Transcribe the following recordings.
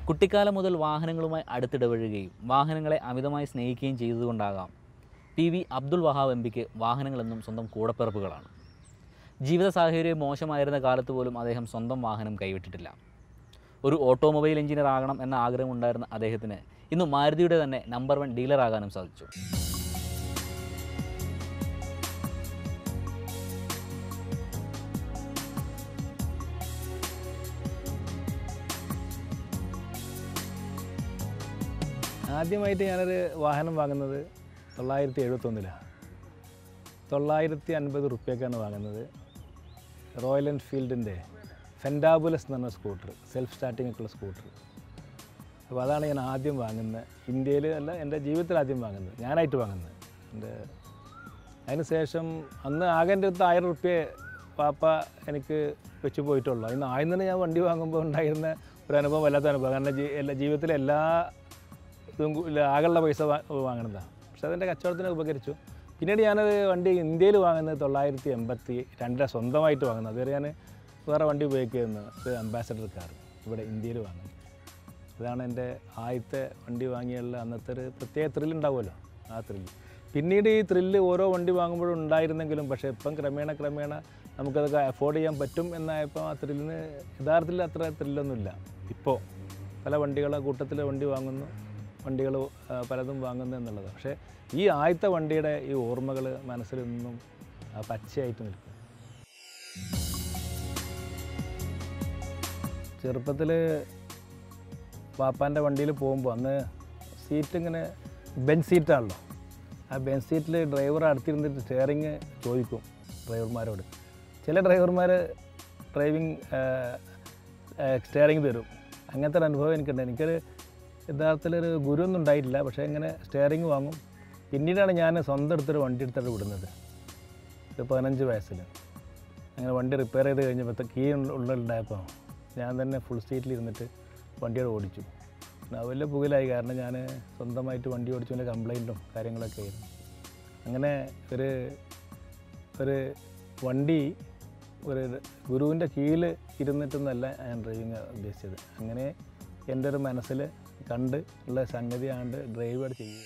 കുട്ടിക്കാലം മുതൽ വാഹനങ്ങളുമായി അടുത്തിടപഴകുകയും വാഹനങ്ങളെ അമിതമായി സ്നേഹിക്കുകയും ചെയ്തതുകൊണ്ടാകാം P V Abdul Wahab M പിക്ക് വാഹനങ്ങളെന്നും സ്വന്തം കൂടപ്പിറപ്പുകളാണ് ജീവിത സാഹചര്യം മോശമായിരുന്ന കാലത്ത് പോലും അദ്ദേഹം സ്വന്തം വാഹനം കൈവിട്ടിട്ടില്ല ഒരു ഓട്ടോമൊബൈൽ എഞ്ചിനീയർ ആകണം എന്ന ആഗ്രഹമുണ്ടായിരുന്ന അദ്ദേഹത്തിന് ഇന്ന് മാരുതിയുടെ തന്നെ നമ്പർ വൺ ഡീലറാകാനും സാധിച്ചു ആദ്യമായിട്ട് ഞാനൊരു വാഹനം വാങ്ങുന്നത് തൊള്ളായിരത്തി എഴുപത്തൊന്നിലാണ് തൊള്ളായിരത്തി അൻപത് റുപ്യക്കാണ് വാങ്ങുന്നത് റോയൽ എൻഫീൽഡിൻ്റെ ഫെൻഡാബുലസ് എന്ന് പറഞ്ഞ സ്കൂട്ടർ സെൽഫ് സ്റ്റാർട്ടിംഗ് ഒക്കെയുള്ള സ്കൂട്ടർ അപ്പോൾ അതാണ് ഞാൻ ആദ്യം വാങ്ങുന്നത് ഇന്ത്യയിൽ അല്ല എൻ്റെ ജീവിതത്തിൽ ആദ്യം വാങ്ങുന്നത് ഞാനായിട്ട് വാങ്ങുന്നത് എൻ്റെ അതിന് ശേഷം അന്ന് ആകെ എൻ്റെ അടുത്ത് ആയിരം റുപ്യ പാപ്പ എനിക്ക് വെച്ച് പോയിട്ടുള്ളൂ ഇന്ന് ആദ്യം തന്നെ ഞാൻ വണ്ടി വാങ്ങുമ്പോൾ ഉണ്ടായിരുന്ന ഒരു അനുഭവം വല്ലാത്ത അനുഭവം കാരണം ജീ എല്ലാ ജീവിതത്തിലെ എല്ലാ ഇതും കൂ- ഇല്ല, ആകെയുള്ള പൈസ വാ- വാങ്ങണതാണ് പക്ഷെ അതെൻ്റെ കച്ചവടത്തിന് ഉപകരിച്ചു പിന്നീട് ഞാനത് വണ്ടി ഇന്ത്യയിൽ വാങ്ങുന്നത് തൊള്ളായിരത്തി എൺപത്തി രണ്ടിലെ സ്വന്തമായിട്ട് വാങ്ങുന്നത് അതുവരെ ഞാൻ വേറെ വണ്ടി ഉപയോഗിക്കുന്നു ഒരു അംബാസഡർ കാർ ഇവിടെ ഇന്ത്യയിൽ വാങ്ങുന്നത് ഇതാണ് എൻ്റെ ആദ്യത്തെ വണ്ടി വാങ്ങിയുള്ള അന്നത്തെ ഒരു പ്രത്യേക ത്രില്ല് ഉണ്ടാവുമല്ലോ ആ ത്രില്ല് പിന്നീട് ഈ ത്രില്ല് ഓരോ വണ്ടി വാങ്ങുമ്പോഴും ഉണ്ടായിരുന്നെങ്കിലും പക്ഷേ ഇപ്പം ക്രമേണ ക്രമേണ നമുക്കതൊക്കെ അഫോർഡ് ചെയ്യാൻ പറ്റും എന്നായപ്പോൾ ആ ത്രില്ലിന് യഥാർത്ഥത്തിൽ അത്ര ത്രില്ലൊന്നുമില്ല ഇപ്പോൾ പല വണ്ടികളെ കൂട്ടത്തിൽ വണ്ടി വാങ്ങുന്നു വണ്ടികൾ പലതും വാങ്ങുന്നു എന്നുള്ളത് പക്ഷേ ഈ ആദ്യത്തെ വണ്ടിയുടെ ഈ ഓർമ്മകൾ മനസ്സിൽ നിന്നും ആ പച്ചയായിട്ട് നിൽക്കും ചെറുപ്പത്തിൽ പാപ്പാൻ്റെ വണ്ടിയിൽ പോകുമ്പോൾ അന്ന് സീറ്റ് ഇങ്ങനെ ബെഞ്ച് സീറ്റാണല്ലോ ആ ബെഞ്ച് സീറ്റിൽ ഡ്രൈവർ അടുത്തിരുന്നിട്ട് സ്റ്റിയറിങ് ചോദിക്കും ഡ്രൈവർമാരോട് ചില ഡ്രൈവർമാർ ഡ്രൈവിംഗ് സ്റ്റിയറിങ് തരും അങ്ങനത്തെ ഒരു അനുഭവം എനിക്കുണ്ട് എനിക്കൊരു യഥാർത്ഥത്തിലൊരു ഗുരുവൊന്നും ഉണ്ടായിട്ടില്ല പക്ഷേ ഇങ്ങനെ സ്റ്റിയറിങ് വാങ്ങും പിന്നീടാണ് ഞാൻ സ്വന്തം എടുത്തൊരു വണ്ടി എടുത്തിട്ട് വിടുന്നത് ഒരു പതിനഞ്ച് വയസ്സിൽ അങ്ങനെ വണ്ടി റിപ്പയർ ചെയ്ത് കഴിഞ്ഞപ്പോൾ കീ ഉള്ളിലുണ്ടായപ്പോൾ ഞാൻ തന്നെ ഫുൾ സീറ്റിലിരുന്നിട്ട് വണ്ടിയോട് ഓടിച്ചു പിന്നെ അത് വലിയ പുകയിലായി കാരണം ഞാൻ സ്വന്തമായിട്ട് വണ്ടി ഓടിച്ചതിൻ്റെ കംപ്ലൈൻറ്റും കാര്യങ്ങളൊക്കെ ആയിരുന്നു അങ്ങനെ ഒരു ഒരു വണ്ടി ഒരു ഗുരുവിൻ്റെ കീഴിൽ ഇരുന്നിട്ടൊന്നല്ല ഞാൻ ഡ്രൈവിങ് ഉദ്ദേശിച്ചത് അങ്ങനെ എൻ്റെ ഒരു മനസ്സിൽ കണ്ട് ഉള്ള സംഗതിയാണ്ട് ഡ്രൈവ് ചെയ്യുക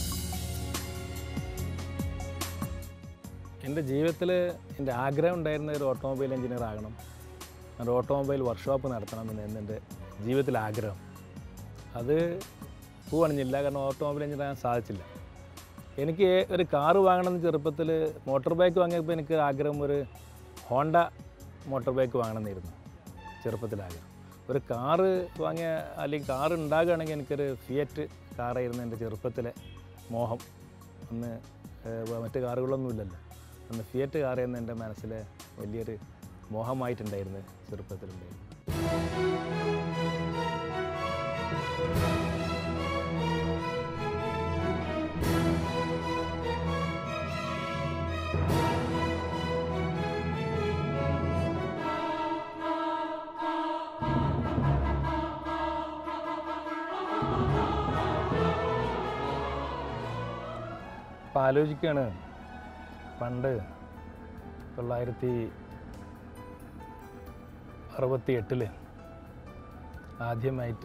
എൻ്റെ ജീവിതത്തിൽ എൻ്റെ ആഗ്രഹം ഉണ്ടായിരുന്ന ഒരു ഓട്ടോമൊബൈൽ എഞ്ചിനീയർ ആകണം ഒരു ഓട്ടോമൊബൈൽ വർക്ക്ഷോപ്പ് നടത്തണം എന്നായിരുന്നു എൻ്റെ ജീവിതത്തിലെ ആഗ്രഹം അത് പൂവണിഞ്ഞില്ല കാരണം ഓട്ടോമൊബൈൽ എഞ്ചിനീയർ ആകാൻ സാധിച്ചില്ല എനിക്ക് ഒരു കാറ് വാങ്ങണമെന്ന് ചെറുപ്പത്തിൽ മോട്ടോർ ബൈക്ക് വാങ്ങിയപ്പോൾ എനിക്ക് ആഗ്രഹം ഒരു ഹോണ്ട മോട്ടോർ ബൈക്ക് വാങ്ങണമെന്നായിരുന്നു ചെറുപ്പത്തിലാഗ്രഹം ഒരു കാറ് വാങ്ങിയ അല്ലെങ്കിൽ കാറ് ഉണ്ടാകുകയാണെങ്കിൽ എനിക്കൊരു ഫിയറ്റ് കാറായിരുന്നു എൻ്റെ ചെറുപ്പത്തിലെ മോഹം അന്ന് ഏഹ്, മറ്റ് കാറുകളൊന്നുമില്ലല്ലോ അന്ന് ഫിയറ്റ് കാറായിരുന്നു എൻ്റെ മനസ്സിലെ വലിയൊരു മോഹമായിട്ടുണ്ടായിരുന്നു ചെറുപ്പത്തിലുണ്ടായിരുന്നു അപ്പം ആലോചിക്കുകയാണ് പണ്ട് തൊള്ളായിരത്തി അറുപത്തി എട്ടില് ആദ്യമായിട്ട്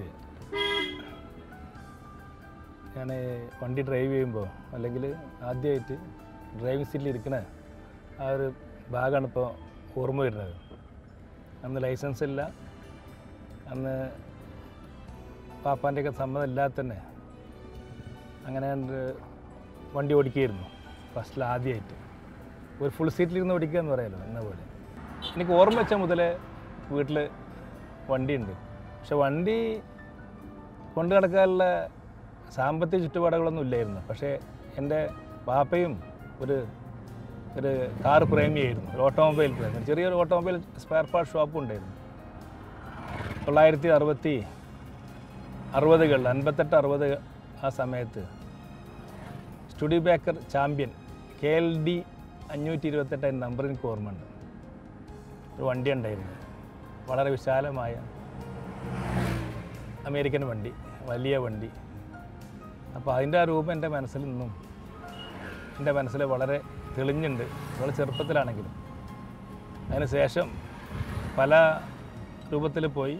ഞാൻ വണ്ടി ഡ്രൈവ് ചെയ്യുമ്പോൾ അല്ലെങ്കിൽ ആദ്യമായിട്ട് ഡ്രൈവിംഗ് സീറ്റിൽ ഇരിക്കണ ആ ഒരു ഭാഗമാണ് ഇപ്പോൾ ഓർമ്മ വരുന്നത് അന്ന് ലൈസൻസ് ഇല്ല അന്ന് പാപ്പാൻ്റെയൊക്കെ സമ്മതം ഇല്ലാതെ തന്നെ അങ്ങനെ ഒരു വണ്ടി ഓടിക്കുകയായിരുന്നു ഫസ്റ്റിൽ ആദ്യമായിട്ട് ഒരു ഫുൾ സീറ്റിലിരുന്ന് ഓടിക്കുക എന്ന് പറയാമല്ലോ എന്ന പോലെ എനിക്ക് ഓർമ്മ വെച്ച മുതലേ വീട്ടിൽ വണ്ടിയുണ്ട് പക്ഷെ വണ്ടി കൊണ്ടു നടക്കാനുള്ള സാമ്പത്തിക ചുറ്റുപാടുകളൊന്നും ഇല്ലായിരുന്നു പക്ഷേ എൻ്റെ പാപ്പയും ഒരു ഒരു കാർ പ്രേമിയായിരുന്നു ഒരു ഓട്ടോമൊബൈൽ പ്രേമി ചെറിയൊരു ഓട്ടോമൊബൈൽ സ്പെയർ പാർട്ട് ഷോപ്പും ഉണ്ടായിരുന്നു തൊള്ളായിരത്തി അറുപത്തി അറുപതുകളിൽ അൻപത്തെട്ട് അറുപത് ആ സമയത്ത് Studebaker champion K L D അഞ്ഞൂറ്റി ഇരുപത്തെട്ട് നമ്പർ എനിക്ക് ഓർമ്മയുണ്ട് ഒരു വണ്ടി ഉണ്ടായിരുന്നു വളരെ വിശാലമായ അമേരിക്കൻ വണ്ടി വലിയ വണ്ടി അപ്പോൾ അതിൻ്റെ ആ രൂപം എൻ്റെ മനസ്സിൽ നിന്നും എൻ്റെ മനസ്സിൽ വളരെ തെളിഞ്ഞുണ്ട് വളരെ ചെറുപ്പത്തിലാണെങ്കിലും അതിന് ശേഷം പല രൂപത്തിൽ പോയി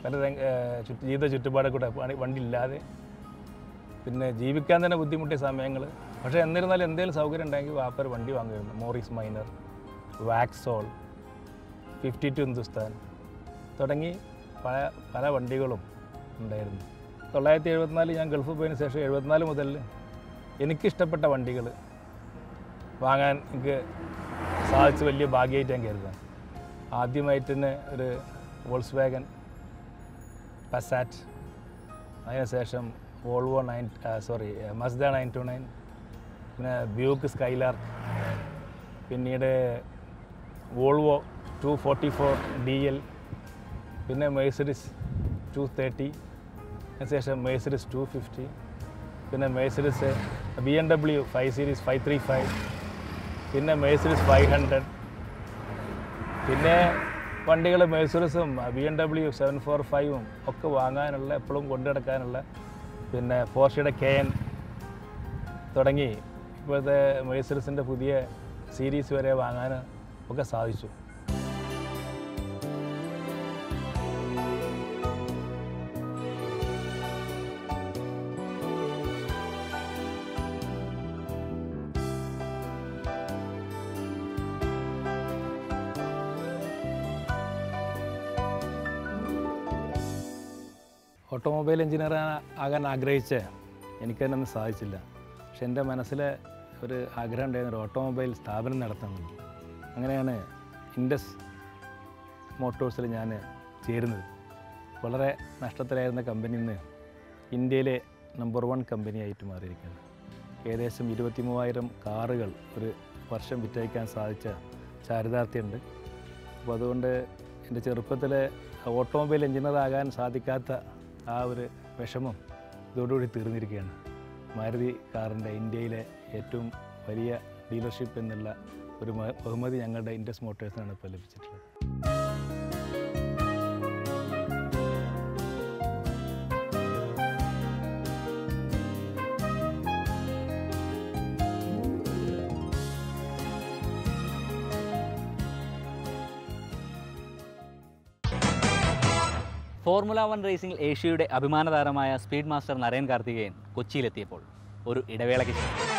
പല രംഗ ഏഹ് ചുറ്റ് ജീവിത ചുറ്റുപാടെ കൂടെ പണി- വണ്ടി ഇല്ലാതെ പിന്നെ ജീവിക്കാൻ തന്നെ ബുദ്ധിമുട്ടിയ സമയങ്ങൾ പക്ഷേ എന്നിരുന്നാലും എന്തെങ്കിലും സൗകര്യം ഉണ്ടെങ്കിൽ വാപ്പർ വണ്ടി വാങ്ങുമായിരുന്നു Morris Minor Vauxhall fifty two Hindustan തുടങ്ങി പല പല വണ്ടികളും ഉണ്ടായിരുന്നു തൊള്ളായിരത്തി എഴുപത്തിനാല് ഞാൻ ഗൾഫ് പോയതിന് ശേഷം എഴുപത്തിനാല് മുതൽ എനിക്കിഷ്ടപ്പെട്ട വണ്ടികൾ വാങ്ങാൻ എനിക്ക് സാധിച്ച വലിയ ഭാഗ്യമായിട്ട് ഞാൻ കരുതാം ആദ്യമായിട്ട് തന്നെ ഒരു വോൾസ് വാഗൻ പസാറ്റ് അതിനുശേഷം Volvo nine sorry Mazda nine two nine പിന്നെ ബ്യൂക്ക് സ്കൈലാർക്ക് പിന്നീട് Volvo two forty four D L പിന്നെ മേഴ്സഡിസ് ടു തേർട്ടി അതിനുശേഷം മേഴ്സഡിസ് ടു ഫിഫ്റ്റി പിന്നെ Mercedes B M W five series five three five പിന്നെ Mercedes five hundred പിന്നെ വണ്ടികൾ മേഴ്സറിസും B M W seven four ഫൈവും ഒക്കെ വാങ്ങാനുള്ള എപ്പോഴും കൊണ്ടു നടക്കാനുള്ള പിന്നെ പോർഷയുടെ കെ എൻ തുടങ്ങി ഇപ്പോഴത്തെ മേഴ്സറിസിൻ്റെ പുതിയ സീരീസ് വരെ വാങ്ങാൻ ഒക്കെ സാധിച്ചു ഓട്ടോമൊബൈൽ എഞ്ചിനീയർ ആകാൻ ആഗ്രഹിച്ച എനിക്കതിനൊന്നും സാധിച്ചില്ല പക്ഷെ എൻ്റെ മനസ്സിലെ ഒരു ആഗ്രഹം ഉണ്ടായിരുന്ന ഒരു ഓട്ടോമൊബൈൽ സ്ഥാപനം നടത്തണം അങ്ങനെയാണ് ഇൻഡസ് മോട്ടോഴ്സിൽ ഞാൻ ചേരുന്നത് വളരെ നഷ്ടത്തിലായിരുന്ന കമ്പനിയിൽ നിന്ന് ഇന്ത്യയിലെ നമ്പർ വൺ കമ്പനിയായിട്ട് മാറിയിരിക്കുകയാണ് ഏകദേശം ഇരുപത്തി മൂവായിരം കാറുകൾ ഒരു വർഷം വിറ്റഴിക്കാൻ സാധിച്ച ചാരിതാർത്ഥ്യമുണ്ട് അപ്പോൾ അതുകൊണ്ട് എൻ്റെ ചെറുപ്പത്തിലെ ഓട്ടോമൊബൈൽ എഞ്ചിനീയർ ആകാൻ സാധിക്കാത്ത ആ ഒരു വിഷമം ഇതോടുകൂടി തീർന്നിരിക്കുകയാണ് മാരുതി കാറിൻ്റെ ഇന്ത്യയിലെ ഏറ്റവും വലിയ ഡീലർഷിപ്പ് എന്നുള്ള ഒരു മ- ബഹുമതി ഞങ്ങളുടെ ഇൻഡസ് മോട്ടേഴ്സിനാണ് ഇപ്പോൾ ലഭിച്ചിട്ടുള്ളത് ഫോർമുല വൺ റേസിംഗിൽ ഏഷ്യയുടെ അഭിമാന താരമായ സ്പീഡ് മാസ്റ്റർ നരേൻ കാർത്തികേയൻ കൊച്ചിയിലെത്തിയപ്പോൾ ഒരു ഇടവേളയ്ക്ക് ശേഷം